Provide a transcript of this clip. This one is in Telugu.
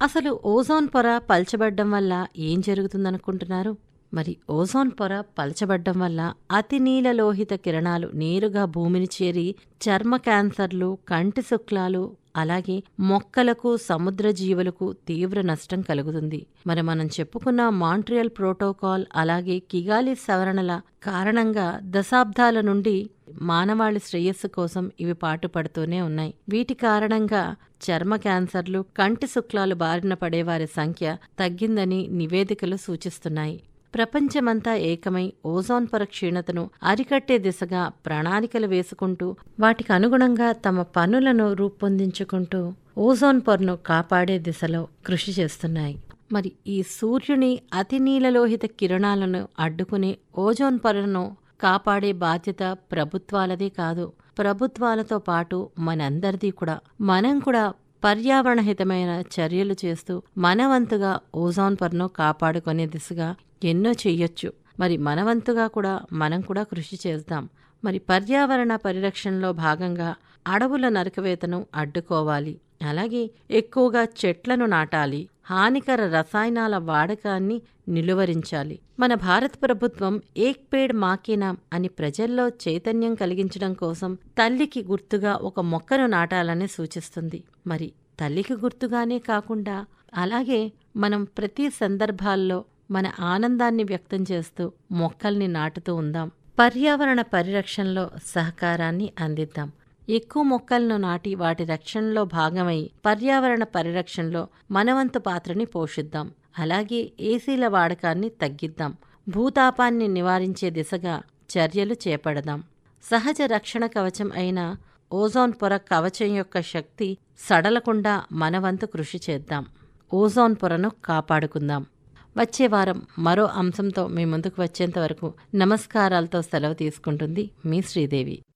అసలు ఓజోన్ పొర పల్చబడ్డం వల్ల ఏం జరుగుతుందనుకుంటున్నారు మరి ఓజోన్ పొర పలచబడ్డం వల్ల అతి నీలలోహిత కిరణాలు నేరుగా భూమిని చేరి చర్మ క్యాన్సర్లు కంటి శుక్లాలు అలాగే మొక్కలకు సముద్ర జీవులకు తీవ్ర నష్టం కలుగుతుంది మరి మనం చెప్పుకున్న మాంట్రియల్ ప్రోటోకాల్ అలాగే కిగాలి సవరణల కారణంగా దశాబ్దాల నుండి మానవాళి శ్రేయస్సు కోసం ఇవి పాటుపడుతూనే ఉన్నాయి వీటి కారణంగా చర్మ క్యాన్సర్లు కంటి శుక్లాలు బారిన పడేవారి సంఖ్య తగ్గిందని నివేదికలు సూచిస్తున్నాయి ప్రపంచమంతా ఏకమై ఓజోన్ పొర క్షీణతను అరికట్టే దిశగా ప్రణాళికలు వేసుకుంటూ వాటికి అనుగుణంగా తమ పనులను రూపొందించుకుంటూ ఓజోన్ పొరను కాపాడే దిశలో కృషి చేస్తున్నాయి మరి ఈ సూర్యుని అతి నీలలోహిత కిరణాలను అడ్డుకునే ఓజోన్ పొరను కాపాడే బాధ్యత ప్రభుత్వాలదే కాదు ప్రభుత్వాలతో పాటు మనందరిది కూడా మనం కూడా పర్యావరణహితమైన చర్యలు చేస్తూ మనవంతుగా ఓజోన్ పొరను కాపాడుకునే దిశగా ఎన్నో చెయ్యొచ్చు మరి మనవంతుగా కూడా మనం కూడా కృషి చేద్దాం మరి పర్యావరణ పరిరక్షణలో భాగంగా అడవుల నరకవేతను అడ్డుకోవాలి అలాగే ఎక్కువగా చెట్లను నాటాలి హానికర రసాయనాల వాడకాన్ని నిలువరించాలి మన భారత ప్రభుత్వం ఏక్ పేడ్ మాకేనాం అని ప్రజల్లో చైతన్యం కలిగించడం కోసం తల్లికి గుర్తుగా ఒక మొక్కను నాటాలని సూచిస్తుంది మరి తల్లికి గుర్తుగానే కాకుండా అలాగే మనం ప్రతి సందర్భాల్లో మన ఆనందాన్ని వ్యక్తం చేస్తూ మొక్కల్ని నాటుతూ ఉందాం పర్యావరణ పరిరక్షణలో సహకారాన్ని అందిద్దాం ఎక్కువ మొక్కలను నాటి వాటి రక్షణలో భాగమై పర్యావరణ పరిరక్షణలో మనవంతు పాత్రని పోషిద్దాం అలాగే ఏసీల వాడకాన్ని తగ్గిద్దాం భూతాపాన్ని నివారించే దిశగా చర్యలు చేపడదాం సహజ రక్షణ కవచం అయిన ఓజోన్ పొర కవచం యొక్క శక్తి సడలకుండా మనవంతు కృషి చేద్దాం ఓజోన్ పొరను కాపాడుకుందాం వచ్చే వారం మరో అంశంతో మీ ముందుకు వచ్చేంత వరకు నమస్కారాలతో సెలవు తీసుకుంటుంది మీ శ్రీదేవి